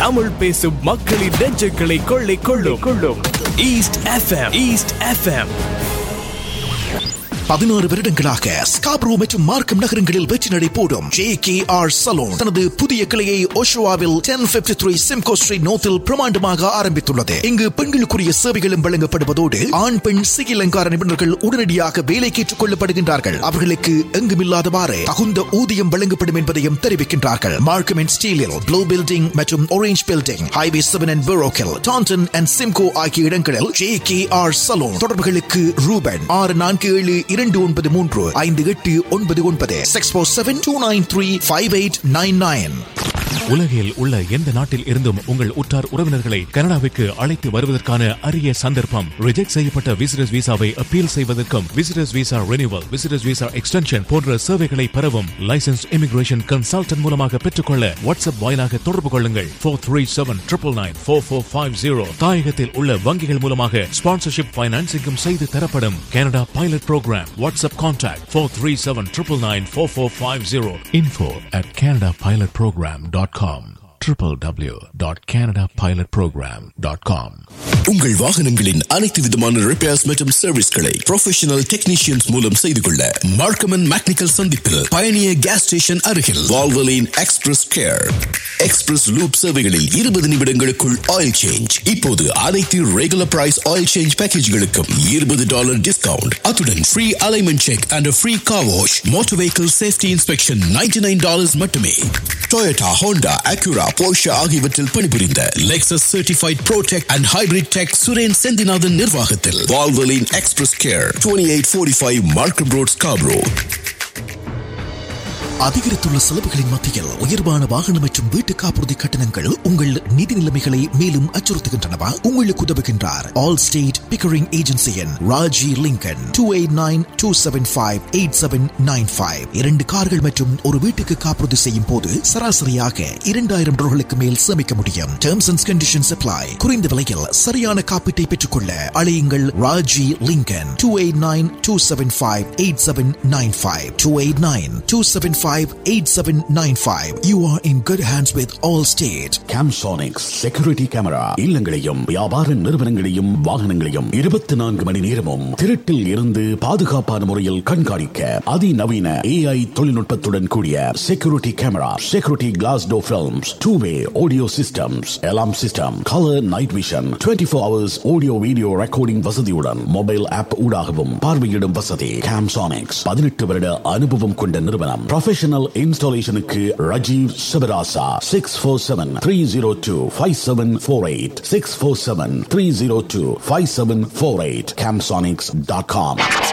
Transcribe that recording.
தமிழ் பேசும் மக்களின் நெஞ்சங்களை கொள்ளை கொள்ளும் கொள்ளும் ஈஸ்ட் எஃப்எம் ஈஸ்ட் எஃப்எம் பதினாறு வருடங்களாக ஸ்காப்ரோ மற்றும் மார்க்கம் நகரங்களில் வெற்றி நடை போடும் ஜே கே ஆர் சலூன் தனது புதிய கிளையை ஓஷோவாவில் ten fifty three Simcoe street நோத்தில் பிரமாண்டமாக ஆரம்பித்துள்ளது இங்கு பெண்களுக்குரிய சேவைகளும் வழங்கப்படுவதோடு ஆண் பெண் சிகில் அலங்கார நிபுணர்கள் உடனடியாக வேலைக்கு ஏற்றுக் கொள்ளப்படுகின்றார்கள் அவர்களுக்கு எங்குமில்லாதவாறு தகுந்த ஊதியம் வழங்கப்படும் என்பதையும் தெரிவிக்கின்றார்கள் மார்க்கம் அண்ட் ஸ்டீலில் ப்ளூ பில்டிங் மற்றும் orange building highway seven and பெரோக்கில் டான்டன் அண்ட் சிம்கோ ஆகிய இடங்களில் ஜே கே ஆர் சலூன் தொடர்புகளுக்கு ரூபன் ஆறு நான்கு ஏழு இரண்டு ஒன்பது மூன்று ஐந்து எட்டு ஒன்பது ஒன்பது six four seven two nine three five eight nine nine உலகில் உள்ள எந்த நாட்டில் இருந்தும் உங்கள் உற்றார் உறவினர்களை கனடாவிற்கு அழைத்து வருவதற்கான அரிய சந்தர்ப்பம் ரிஜெக்ட் செய்யப்பட்ட விசிட்டர்ஸ் விசாவை அப்பீல் செய்வதற்கும் visitors visa renewal visitors visa extension போன்ற சேவைகளை பெறவும் லைசன்ஸ் இமிகிரேஷன் கன்சல்டன்ட் மூலமாக பெற்றுக்கொள்ள வாட்ஸ்அப் வாயிலாக தொடர்பு கொள்ளுங்கள் four three seven triple nine four four five zero தாயகத்தில் உள்ள வங்கிகள் மூலமாக ஸ்பான்சர்ஷிப் பைனான்சிங்கும் செய்து தரப்படும் Canada pilot program WhatsApp contact four three seven triple nine four four five zero info at Canada pilot program dot com www.canadapilotprogram.com உங்கள் வாகனங்களின் அனைத்து விதமான ரிப்பேர்ஸ் மற்றும் சர்வீஸ்களை ப்ரொஃபஷனல் டெக்னீஷியன்ஸ் மூலம் செய்து கொள்ள மார்க்கமன் மேக்னிக்கல் சந்திப்பில் பயணிய கேஸ் ஸ்டேஷன் அருகில் Valvoline express care express lube சேவைகளில் இருபது நிமிடங்களுக்குள் ஆயில் சேஞ்ச் இப்போது அனைத்து ரெகுலர் பிரைஸ் ஆயில் சேஞ்ச் பேக்கேஜ்களுக்கும் இருபது டாலர் டிஸ்கவுண்ட் அத்துடன் free alignment check and free car wash motor vehicle safety inspection ninety nine dollars மட்டுமே டொயோட்டா ஹோண்டா அக்யூரா போர்ஷா ஆகியவற்றில் பணிபுரிந்த Lexus certified protech and hybrid tech Suren Senthinathan நிர்வாகத்தில் Valvoline express care twenty eight forty five Markham road Scarborough அதிகரித்துள்ள செலவுகளின் மத்தியில் உயர்வான வாகனம் மற்றும் வீட்டு காப்புறுதி கட்டணங்கள் உங்கள் நிதி நிலைமைகளை மேலும் அச்சுறுத்துகின்றனவா உங்களுக்கு உதவுகின்றார் ஆல் ஸ்டேட் பிக்கரிங் ஏஜென்சியின் Raji Lincoln two eight nine two seven five eight seven nine five இரண்டு கார்கள் மற்றும் ஒரு வீட்டுக்கு காப்புறுதி செய்யும் போது சராசரியாக இரண்டாயிரம் டாலர்களுக்கு மேல் சேமிக்க முடியும் டேர்ம்ஸ் அண்ட் கண்டிஷன்ஸ் அப்ளை குறைந்த விலையில் சரியான காப்பீட்டை பெற்றுக்கொள்ள அழையுங்கள் Raji Lincoln two eight nine two seven five eight seven nine five two eight nine two seven five eight seven nine five you are in good hands with Allstate Camsonics security camera இல்லங்களையும் வியாபார நிறுவனங்களையும் வாகனங்களையும் இருபத்தி நான்கு மணி நேரமும் திருட்டில் இருந்து பாதுகாப்பான முறையில் கண்காணிக்க அதிநவீன ஏஐ தொழில்நுட்பத்துடன் கூடிய security camera security glass door films two way audio systems alarm system colour night vision twenty four hours audio video recording வசதியுடன் மொபைல் ஆப் ஊடாகவும் பார்வையிடும் வசதி கேம்சானிக்ஸ் பதினெட்டு வருட அனுபவம் கொண்ட நிறுவனம் ப்ரொஃபஷனல் இன்ஸ்டாலேஷனுக்கு Rajeev Sivarasa six four seven three zero two five seven four eight six four seven three zero two five seven four eight Camsonics dot com